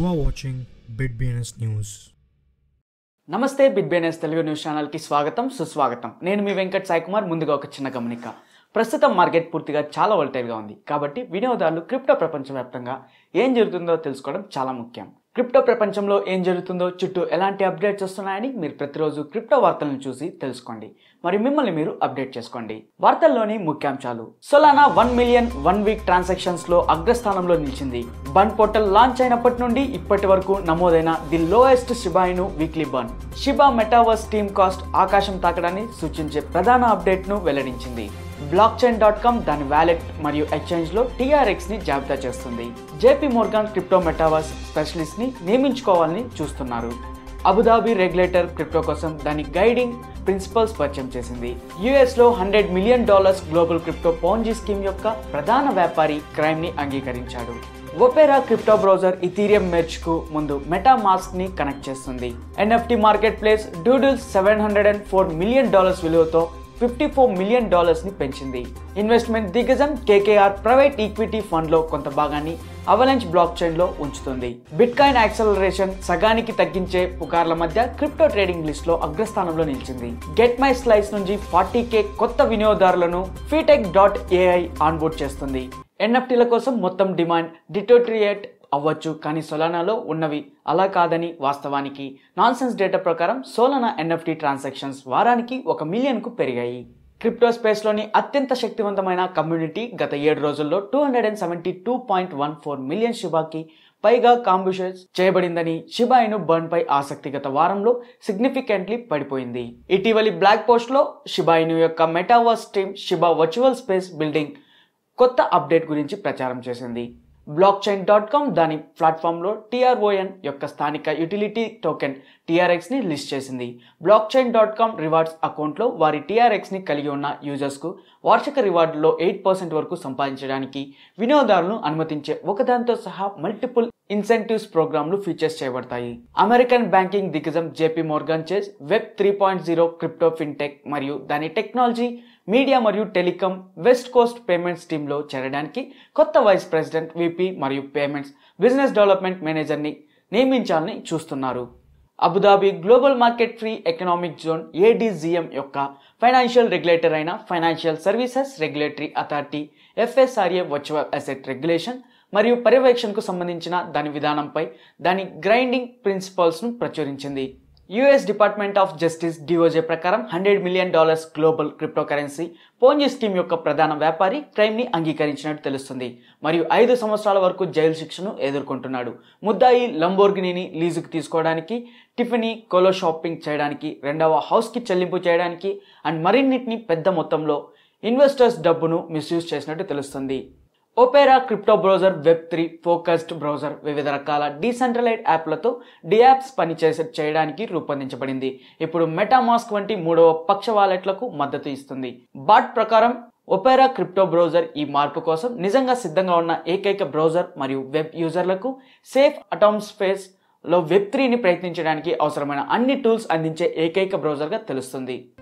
are watching BitBNS News. నమస్తే bit BNS Telugu news ఛానల్కి స్వాగతం సుస్వాగతం నేను మీ వెంకట్ సాయి కుమార్ ముందుగా ఒక చిన్న గమనిక ప్రస్తుతం మార్కెట్ పూర్తిగా చాలా వోల్టైల్గా ఉంది కాబట్టి వినియోగదారులు క్రిప్టో ప్రపంచవ్యాప్తంగా ఏం జరుగుతుందో తెలుసుకోవడం చాలా ముఖ్యం క్రిప్టో ప్రపంచంలో ఏం జరుగుతుందో చుట్టూ ఎలాంటి అప్డేట్స్ వస్తున్నాయని మీరు ప్రతిరోజు క్రిప్టో వార్తలను చూసి తెలుసుకోండి మరి మిమ్మల్ని మీరు అప్డేట్ చేసుకోండి వార్తల్లోని ముఖ్యాంశాలు Solana one million one week transactions లో అగ్రస్థానంలో నిలిచింది బన్ పోర్టల్ లాంచ్ అయినప్పటి నుండి ఇప్పటి వరకు నమోదైన the lowest Shiba Inu weekly burn Shiba metaverse team cost ఆకాశం తాకడాన్ని సూచించే ప్రధాన అప్డేట్ ను వెల్లడించింది బ్లాక్ చైన్ డాట్ కామ్ దాని వ్యాలెట్ మరియు ఎక్స్చేంజ్ లో టీఆర్ఎక్స్ ని జాబితా చేస్తుంది JP Morgan crypto metaverse specialist ని నియమించుకోవాలని చూస్తున్నారు అబుదాబి రెగ్యులేటర్ క్రిప్టో కోసం దాని గైడింగ్ ప్రిన్సిపల్స్ పరిచయం చేసింది యుఎస్ లో hundred million dollars global crypto Ponzi scheme యొక్క ప్రధాన వ్యాపారి క్రైమ్ ని అంగీకరించాడు Opera crypto browser Ethereum merge కు ముందు మెటా మాస్క్ ని కనెక్ట్ చేస్తుంది NFT marketplace Doodles seven hundred and four million dollars విలువతో ఫిఫ్టీ ఫోర్ మిలియన్ డాలర్స్ ని పెంచింది ఇన్వెస్ట్మెంట్ దిగ్గజం కేకేఆర్ ప్రైవేట్ ఈక్విటీ ఫండ్ లో కొంత భాగాన్ని అవలంచ్ బ్లాక్ చైన్ లో ఉంచుతుంది బిట్ కాయిన్ యాక్సలరేషన్ సగానికి తగ్గించే పుకార్ల మధ్య క్రిప్టో ట్రేడింగ్ లిస్ట్ లో అగ్రస్థానంలో నిలిచింది గెట్ మై స్లైస్ నుంచి ఫార్టీ కే కొత్త వినియోగదారులను ఫీటెక్ డాట్ ఏఐ ఆన్బోర్డ్ చేస్తుంది ఎన్ఎఫ్టీల కోసం మొత్తం డిమాండ్ డిటోట్రియేట్ అవ్వచ్చు కానీ సోలానాలో ఉన్నవి అలా కాదని వాస్తవానికి నాన్సెన్స్ డేటా ప్రకారం సోలానా ఎన్ఎఫ్టీ ట్రాన్సాక్షన్స్ వారానికి ఒక మిలియన్కు పెరిగాయి క్రిప్టో స్పేస్లోని అత్యంత శక్తివంతమైన కమ్యూనిటీ గత ఏడు రోజుల్లో two hundred and seventy two point one four million షిబాకి పైగా కాంబుషన్స్ చేయబడిందని షిబాయిను బర్న్ పై ఆసక్తి గత వారంలో సిగ్నిఫికెంట్లీ పడిపోయింది ఇటీవలి బ్లాక్ పోస్ట్ లో షిబాయిను యొక్క metaverse team Shiba virtual space building కొత్త అప్డేట్ గురించి ప్రచారం చేసింది బ్లాక్ చైన్ డాట్ కామ్ దాని ప్లాట్ఫామ్లో టీఆర్ఓఎన్ యొక్క స్థానిక యూటిలిటీ టోకెన్ టీఆర్ఎక్స్ని లిస్ట్ చేసింది blockchain dot com rewards అకౌంట్లో వారి టీఆర్ఎక్స్ని కలిగి ఉన్న యూజర్స్కు వార్షిక రివార్డులో ఎయిట్ పర్సెంట్ వరకు సంపాదించడానికి వినియోగదారులను అనుమతించే ఒకదానితో సహా మల్టిపుల్ ఇన్సెంటివ్స్ ప్రోగ్రాంలు ఫీచర్స్ చేయబడతాయి అమెరికన్ బ్యాంకింగ్ దిగ్గజం JP Morgan Chase web three point zero crypto fintech మరియు దాని టెక్నాలజీ మీడియా మరియు టెలికాం వెస్ట్ కోస్ట్ పేమెంట్స్ టీంలో చేరడానికి కొత్త వైస్ ప్రెసిడెంట్ విపి మరియు పేమెంట్స్ బిజినెస్ డెవలప్మెంట్ మేనేజర్ని నియమించాలని చూస్తున్నారు Abu Dhabi global market free economic zone ADGM యొక్క ఫైనాన్షియల్ రెగ్యులేటర్ అయిన financial services regulatory authority FSRA virtual asset regulation మరియు పర్యవేక్షణకు సంబంధించిన దాని విధానంపై దాని గ్రైండింగ్ ప్రిన్సిపల్స్ను ప్రచురించింది US department of justice DOJ ప్రకారం hundred million dollars global cryptocurrency Ponzi scheme యొక్క ప్రధాన వ్యాపారి క్రైమ్ని అంగీకరించినట్టు తెలుస్తుంది మరియు ఐదు సంవత్సరాల వరకు జైలు శిక్షను ఎదుర్కొంటున్నాడు ముద్దాయి లంబోర్గినీని లీజుకు తీసుకోవడానికి టిఫినీ కోలో షాపింగ్ చేయడానికి రెండవ హౌస్కి చెల్లింపు చేయడానికి అండ్ మరిన్నిటిని పెద్ద మొత్తంలో ఇన్వెస్టర్స్ డబ్బును మిస్యూజ్ చేసినట్టు తెలుస్తుంది Opera crypto browser web three focused browser వివిధ రకాల డీసెంట్రలైడ్ యాప్లతో డియాప్స్ పనిచేసే చేయడానికి రూపొందించబడింది ఇప్పుడు మెటామాస్క్ వంటి మూడవ పక్ష వాలెట్లకు మద్దతు ఇస్తుంది బాట్ ప్రకారం ఒపెరా క్రిప్టో బ్రౌజర్ ఈ మార్పు కోసం నిజంగా సిద్ధంగా ఉన్న ఏకైక బ్రౌజర్ మరియు వెబ్ యూజర్లకు సేఫ్ అటామ్ స్పేస్ లో వెబ్ త్రీని ప్రయత్నించడానికి అవసరమైన అన్ని టూల్స్ అందించే ఏకైక బ్రౌజర్గా తెలుస్తుంది